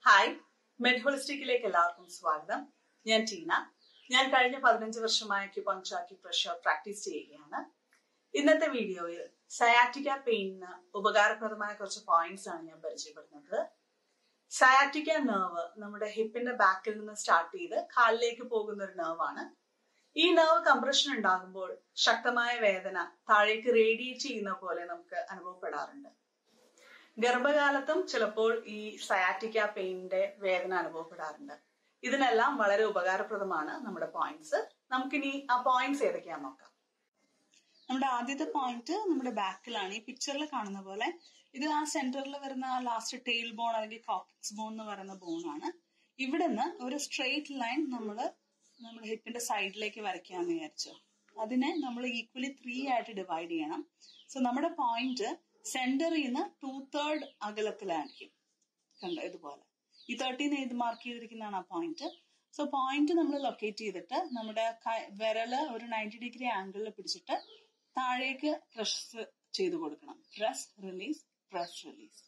hi മെഡ് ഹോളിസ്റ്റിക്കിലേക്ക് എല്ലാവർക്കും സ്വാഗതം ഞാൻ ടീന ഞാൻ കഴിഞ്ഞ പതിനഞ്ച് വർഷമായി അക്യുപങ്ചർ അക്യുപ്രഷർ പ്രാക്ടീസ് ചെയ്യുകയാണ് ഇന്നത്തെ വീഡിയോയിൽ സയാറ്റിക്ക പെയിനിന് ഉപകാരപ്രദമായ കുറച്ച് പോയിന്റ്സ് ആണ് ഞാൻ പരിചയപ്പെടുന്നത് സയാറ്റിക്ക നെർവ് നമ്മുടെ ഹിപ്പിന്റെ ബാക്കിൽ നിന്ന് സ്റ്റാർട്ട് ചെയ്ത് കാലിലേക്ക് പോകുന്ന ഒരു നെർവാണ് ഈ നെർവ് കംപ്രഷൻ ഉണ്ടാകുമ്പോൾ ശക്തമായ വേദന താഴേക്ക് റേഡിയേറ്റ് ചെയ്യുന്ന പോലെ നമുക്ക് അനുഭവപ്പെടാറുണ്ട് ഗർഭകാലത്തും ചിലപ്പോൾ ഈ സയാറ്റിക്ക പെയിനിന്റെ വേദന അനുഭവപ്പെടാറുണ്ട് ഇതിനെല്ലാം വളരെ ഉപകാരപ്രദമാണ് നമ്മുടെ പോയിന്റ്സ് നമുക്കിനി ആ പോയിന്റ്സ് ഏതൊക്കെയാന്ന് നോക്കാം നമ്മുടെ ആദ്യത്തെ പോയിന്റ് നമ്മുടെ ബാക്കിലാണ് ഈ പിക്ചറിൽ കാണുന്ന പോലെ ഇത് ആ സെന്ററിൽ വരുന്ന ആ ലാസ്റ്റ് ടെയിൽ ബോൺ അല്ലെങ്കിൽ കോക്സ് ബോൺ എന്ന് പറയുന്ന ബോണാണ് ഇവിടുന്ന് ഒരു സ്ട്രെയിറ്റ് ലൈൻ നമ്മൾ നമ്മുടെ ഹിപ്പിന്റെ സൈഡിലേക്ക് വരയ്ക്കാന്ന് വിചാരിച്ചു അതിനെ നമ്മൾ ഈക്വലി ത്രീ ആയിട്ട് ഡിവൈഡ് ചെയ്യണം സോ നമ്മുടെ പോയിന്റ് സെന്ററിൽ നിന്ന് ടു തേർഡ് അകലത്തിലായിരിക്കും കണ്ടോ ഇതുപോലെ ഈ തേർട്ടീൻ ഇത് മാർക്ക് ചെയ്തിരിക്കുന്നതാണ് ആ പോയിന്റ് സോ പോയിന്റ് നമ്മൾ ലൊക്കേറ്റ് ചെയ്തിട്ട് നമ്മുടെ വിരല് ഒരു നയൻറ്റി ഡിഗ്രി ആംഗിളിൽ പിടിച്ചിട്ട് താഴേക്ക് പ്രസ് ചെയ്ത് കൊടുക്കണം പ്രസ് റിലീസ് പ്രസ് റിലീസ്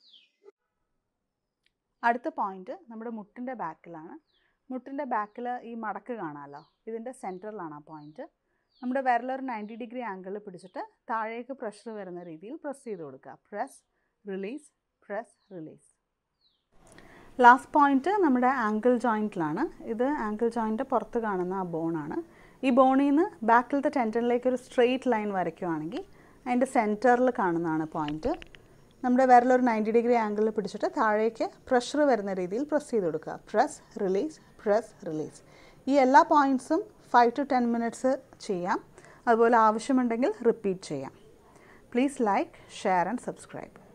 അടുത്ത പോയിന്റ് നമ്മുടെ മുട്ടിൻ്റെ ബാക്കിലാണ് മുട്ടിൻ്റെ ബാക്കിൽ ഈ മടക്ക് കാണാമല്ലോ ഇതിൻ്റെ സെൻറ്ററിലാണ് ആ പോയിന്റ് നമ്മുടെ വിരലൊരു നയൻറ്റി ഡിഗ്രി ആംഗിളിൽ പിടിച്ചിട്ട് താഴേക്ക് പ്രഷർ വരുന്ന രീതിയിൽ പ്രസ് ചെയ്ത് കൊടുക്കുക press release press release last point നമ്മുടെ ആങ്കിൾ ജോയിൻറ്റിലാണ് ഇത് ആങ്കിൾ ജോയിൻ്റെ പുറത്ത് കാണുന്ന ആ ബോണാണ് ഈ ബോണിൽ നിന്ന് ബാക്കിലത്തെ ടെൻറ്റനിലേക്ക് ഒരു സ്ട്രെയിറ്റ് ലൈൻ വരയ്ക്കുവാണെങ്കിൽ അതിൻ്റെ സെൻറ്ററിൽ കാണുന്നതാണ് പോയിന്റ് നമ്മുടെ വിരലൊരു നയൻറ്റി ഡിഗ്രി ആംഗിളിൽ പിടിച്ചിട്ട് താഴേക്ക് പ്രഷർ വരുന്ന രീതിയിൽ പ്രസ് ചെയ്ത് കൊടുക്കുക പ്രസ് റിലീസ് പ്രസ് റിലീസ് ഈ എല്ലാ പോയിൻറ്റ്സും ഫൈവ് ടു ടെൻ മിനിറ്റ്സ് ചെയ്യാം അതുപോലെ ആവശ്യമുണ്ടെങ്കിൽ റിപ്പീറ്റ് ചെയ്യാം please like share and subscribe